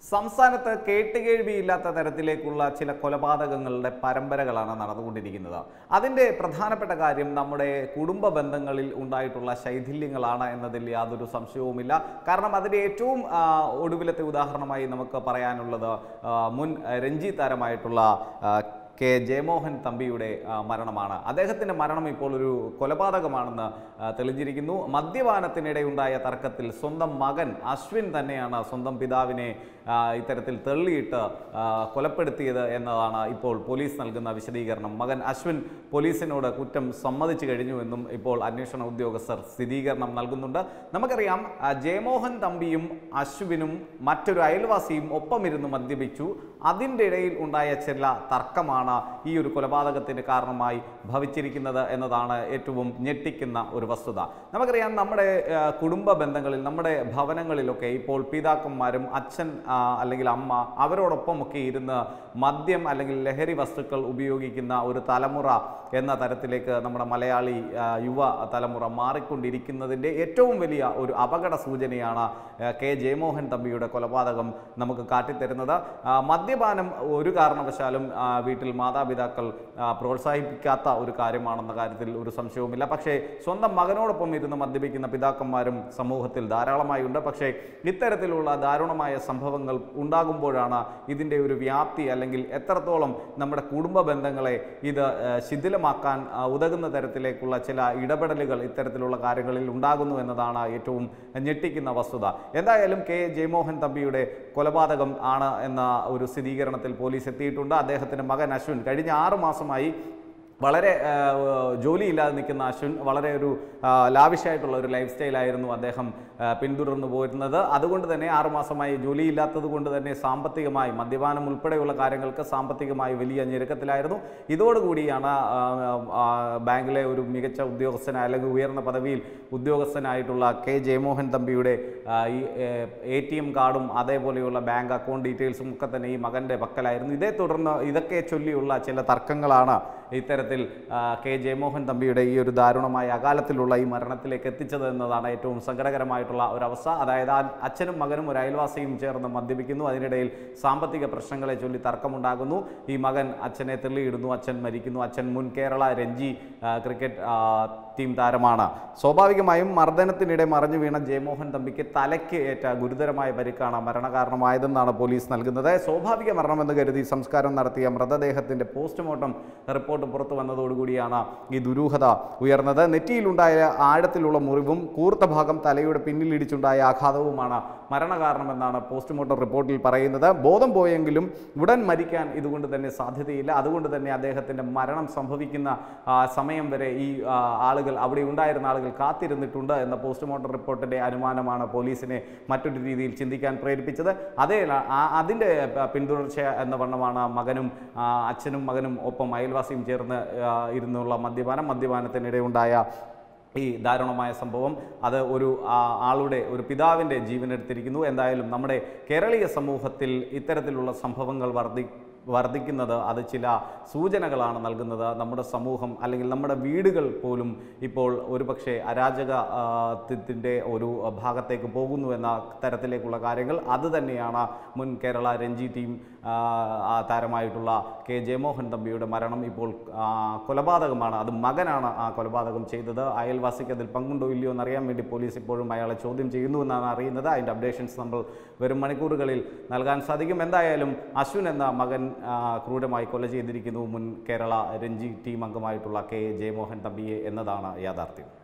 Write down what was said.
സംസ്ഥാനത്ത് കേട്ടുകേഴ്വിയില്ലാത്ത തരത്തിലേക്കുള്ള ചില കൊലപാതകങ്ങളുടെ പരമ്പരകളാണ് നടന്നുകൊണ്ടിരിക്കുന്നത് അതിൻ്റെ പ്രധാനപ്പെട്ട കാര്യം നമ്മുടെ കുടുംബ ബന്ധങ്ങളിൽ ഉണ്ടായിട്ടുള്ള ശൈഥില്യങ്ങളാണ് എന്നതിൽ യാതൊരു സംശയവുമില്ല കാരണം അതിൻ്റെ ഏറ്റവും ആ, ഒടുവിലത്തെ ഉദാഹരണമായി നമുക്ക് പറയാനുള്ളത് ആ, മുൻ രഞ്ജി താരമായിട്ടുള്ള ആ, കെ ജയമോഹൻ തമ്പിയുടെ ആ, മരണമാണ് അദ്ദേഹത്തിൻ്റെ മരണം ഇപ്പോൾ ഒരു കൊലപാതകമാണെന്ന് ആ, തെളിഞ്ഞിരിക്കുന്നു മദ്യപാനത്തിനിടെ ഉണ്ടായ തർക്കത്തിൽ സ്വന്തം മകൻ അശ്വിൻ തന്നെയാണ് സ്വന്തം പിതാവിനെ ആ, ഇത്തരത്തിൽ തള്ളിയിട്ട് ആ, കൊലപ്പെടുത്തിയത് എന്നതാണ് ഇപ്പോൾ പോലീസ് നൽകുന്ന വിശദീകരണം മകൻ അശ്വിൻ പോലീസിനോട് കുറ്റം സമ്മതിച്ചു കഴിഞ്ഞുവെന്നും ഇപ്പോൾ അന്വേഷണ ഉദ്യോഗസ്ഥർ സ്ഥിരീകരണം നൽകുന്നുണ്ട് നമുക്കറിയാം ആ, ജയമോഹൻ തമ്പിയും അശ്വിനും മറ്റൊരു അയൽവാസിയും ഒപ്പമിരുന്ന് മദ്യപിച്ചു അതിൻ്റെ ഇടയിൽ ഉണ്ടായ ചില തർക്കമാണ് ഈ ഒരു കൊലപാതകത്തിന് കാരണമായി ഭവിച്ചിരിക്കുന്നത് എന്നതാണ് ഏറ്റവും ഞെട്ടിക്കുന്ന ഒരു വസ്തുത നമുക്കറിയാം നമ്മുടെ ആ, കുടുംബ ബന്ധങ്ങളിൽ നമ്മുടെ ഭവനങ്ങളിലൊക്കെ ഇപ്പോൾ പിതാക്കന്മാരും അച്ഛൻ ആ, അല്ലെങ്കിൽ അമ്മ അവരോടൊപ്പമൊക്കെ ഇരുന്ന് മദ്യം അല്ലെങ്കിൽ ലഹരി വസ്തുക്കൾ ഉപയോഗിക്കുന്ന ഒരു തലമുറ എന്ന തരത്തിലേക്ക് നമ്മുടെ മലയാളി ആ, യുവ തലമുറ മാറിക്കൊണ്ടിരിക്കുന്നതിൻ്റെ ഏറ്റവും വലിയ ഒരു അപകട സൂചനയാണ് ആ, കെ ജയമോഹൻ തമ്പിയുടെ കൊലപാതകം നമുക്ക് കാട്ടിത്തരുന്നത് ആ, മദ്യപാനം ഒരു കാരണവശാലും ആ, വീട്ടിൽ മാതാപിതാക്കൾ ആ, പ്രോത്സാഹിപ്പിക്കാത്ത ഒരു കാര്യമാണെന്ന കാര്യത്തിൽ ഒരു സംശയവുമില്ല പക്ഷേ സ്വന്തം മകനോടൊപ്പം ഇരുന്ന് മദ്യപിക്കുന്ന പിതാക്കന്മാരും സമൂഹത്തിൽ ധാരാളമായി ഉണ്ട് പക്ഷേ ഇത്തരത്തിലുള്ള ദാരുണമായ സംഭവങ്ങൾ ഉണ്ടാകുമ്പോഴാണ് ഇതിൻ്റെ ഒരു വ്യാപ്തി അല്ലെങ്കിൽ എത്രത്തോളം നമ്മുടെ കുടുംബ ബന്ധങ്ങളെ ഇത് ആ, ശിഥിലമാക്കാൻ ആ, ഉതകുന്ന തരത്തിലേക്കുള്ള ചില ഇടപെടലുകൾ ഇത്തരത്തിലുള്ള കാര്യങ്ങളിൽ ഉണ്ടാകുന്നു എന്നതാണ് ഏറ്റവും ഞെട്ടിക്കുന്ന വസ്തുത എന്തായാലും കെ ജയമോഹൻ തമ്പിയുടെ കൊലപാതകം ആണ് എന്ന ഒരു സ്ഥിരീകരണത്തിൽ പോലീസ് എത്തിയിട്ടുണ്ട് അദ്ദേഹത്തിൻ്റെ മകൻ അശ്വിൻ കഴിഞ്ഞ ആറ് മാസമായി വളരെ ആ, ജോലിയില്ലാതെ നിൽക്കുന്ന അശ്വിൻ വളരെ ഒരു ആ, ലാവിഷായിട്ടുള്ള ഒരു ലൈഫ് സ്റ്റൈലായിരുന്നു അദ്ദേഹം ആ, പിന്തുടർന്നു പോരുന്നത് അതുകൊണ്ട് തന്നെ ആറുമാസമായി ജോലിയില്ലാത്തത് കൊണ്ട് തന്നെ സാമ്പത്തികമായി മദ്യപാനം ഉൾപ്പെടെയുള്ള കാര്യങ്ങൾക്ക് സാമ്പത്തികമായി വലിയ ഞെരുക്കത്തിലായിരുന്നു ഇതോടുകൂടിയാണ് ആ, ആ, ബാങ്കിലെ ഒരു മികച്ച ഉദ്യോഗസ്ഥനായ അല്ലെങ്കിൽ ഉയർന്ന പദവിയിൽ ഉദ്യോഗസ്ഥനായിട്ടുള്ള കെ ജയമോഹൻ തമ്പിയുടെ ആ, ഈ എ ടി എം കാർഡും അതേപോലെയുള്ള ബാങ്ക് അക്കൗണ്ട് ഡീറ്റെയിൽസും ഒക്കെ തന്നെ ഈ മകൻ്റെ പക്കലായിരുന്നു ഇതേ തുടർന്ന് ഇതൊക്കെ ചൊല്ലിയുള്ള ചില തർക്കങ്ങളാണ് ഇത്തരത്തിൽ ആ, കെ ജയമോഹൻ തമ്പിയുടെ ഈ ഒരു ദാരുണമായ അകാലത്തിലുള്ള ഈ മരണത്തിലേക്ക് എത്തിച്ചത് എന്നതാണ് ഏറ്റവും സങ്കടകരമായിട്ടുള്ള ഒരവസ്ഥ അതായത് ആ അച്ഛനും മകനും ഒരു അയൽവാസിയും ചേർന്ന് മദ്യപിക്കുന്നു അതിനിടയിൽ സാമ്പത്തിക പ്രശ്നങ്ങളെ ചൊല്ലി തർക്കമുണ്ടാകുന്നു ഈ മകൻ അച്ഛനെ തെള്ളിയിടുന്നു അച്ഛൻ മരിക്കുന്നു അച്ഛൻ മുൻ കേരള രഞ്ജി ആ, ക്രിക്കറ്റ് ആ, ടീം താരമാണ് സ്വാഭാവികമായും മർദ്ദനത്തിനിടെ മറിഞ്ഞു വീണ ജയമോഹൻ തമ്പിക്ക് തലയ്ക്ക് ഏറ്റ ഗുരുതരമായ പരിക്കാണ് മരണകാരണമായതെന്നാണ് പോലീസ് നൽകുന്നത് സ്വാഭാവിക മരണമെന്ന് കരുതി സംസ്കാരം നടത്തിയ മൃതദേഹത്തിന്റെ പോസ്റ്റ്മോർട്ടം റിപ്പോർട്ട് പുറത്തു വന്നതോടുകൂടിയാണ് ഈ ദുരൂഹത ഉയർന്നത് നെറ്റിയിലുണ്ടായ ആഴത്തിലുള്ള മുറിവും കൂർത്ത ഭാഗം തലയുടെ പിന്നിലിടിച്ചുണ്ടായ ആഘാതവുമാണ് മരണകാരണമെന്നാണ് പോസ്റ്റ്മോർട്ടം റിപ്പോർട്ടിൽ പറയുന്നത് ബോധം പോയെങ്കിലും ഉടൻ മരിക്കാൻ ഇതുകൊണ്ട് തന്നെ സാധ്യതയില്ല അതുകൊണ്ട് തന്നെ അദ്ദേഹത്തിൻ്റെ മരണം സംഭവിക്കുന്ന ആ, സമയം വരെ ഈ ആ, ആളുകൾ അവിടെ ഉണ്ടായിരുന്ന ആളുകൾ കാത്തിരുന്നിട്ടുണ്ട് എന്ന പോസ്റ്റ്മോർട്ടം റിപ്പോർട്ടിൻ്റെ അനുമാനമാണ് പോലീസിനെ മറ്റൊരു രീതിയിൽ ചിന്തിക്കാൻ പ്രേരിപ്പിച്ചത് അതേ ആ- അതിൻ്റെ പ- പിന്തുടർച്ച എന്ന വണ്ണമാണ് മകനും ആ, അച്ഛനും മകനും ഒപ്പം അയൽവാസിയും ചേർന്ന് ആ, ഇരുന്നുള്ള മദ്യപാനം മദ്യപാനത്തിനിടെ ഉണ്ടായ ഈ ദാരുണമായ സംഭവം അത് ഒരു ആ, ആളുടെ ഒരു പിതാവിൻ്റെ ജീവനെടുത്തിരിക്കുന്നു എന്തായാലും നമ്മുടെ കേരളീയ സമൂഹത്തിൽ ഇത്തരത്തിലുള്ള സംഭവങ്ങൾ വർദ്ധി വർദ്ധിക്കുന്നത് അത് ചില സൂചനകളാണ് നൽകുന്നത് നമ്മുടെ സമൂഹം അല്ലെങ്കിൽ നമ്മുടെ വീടുകൾ പോലും ഇപ്പോൾ ഒരുപക്ഷെ അരാജകത്തിൻ്റെ ഒരു ഭാഗത്തേക്ക് പോകുന്നു എന്ന തരത്തിലേക്കുള്ള കാര്യങ്ങൾ അത് തന്നെയാണ് മുൻ കേരള രഞ്ജി ടീം ആ, ആ താരമായിട്ടുള്ള കെ ജയമോഹൻ തമ്പിയുടെ മരണം ഇപ്പോൾ ആ, കൊലപാതകമാണ് അത് മകനാണ് ആ കൊലപാതകം ചെയ്തത് അയൽവാസിക്ക് അതിൽ പങ്കുണ്ടോ ഇല്ലയോ എന്നറിയാൻ വേണ്ടി പോലീസ് ഇപ്പോഴും അയാളെ ചോദ്യം ചെയ്യുന്നു എന്നാണ് അറിയുന്നത് അതിൻ്റെ അപ്ഡേഷൻസ് നമ്മൾ വരും മണിക്കൂറുകളിൽ നൽകാൻ സാധിക്കും എന്തായാലും അശ്വിൻ എന്ന മകൻ ആ, ക്രൂരമായി കൊല ചെയ്തിരിക്കുന്നു മുൻ കേരള രഞ്ജി ടീം അംഗമായിട്ടുള്ള കെ ജയമോഹൻ തമ്പിയെ എന്നതാണ് യാഥാർത്ഥ്യം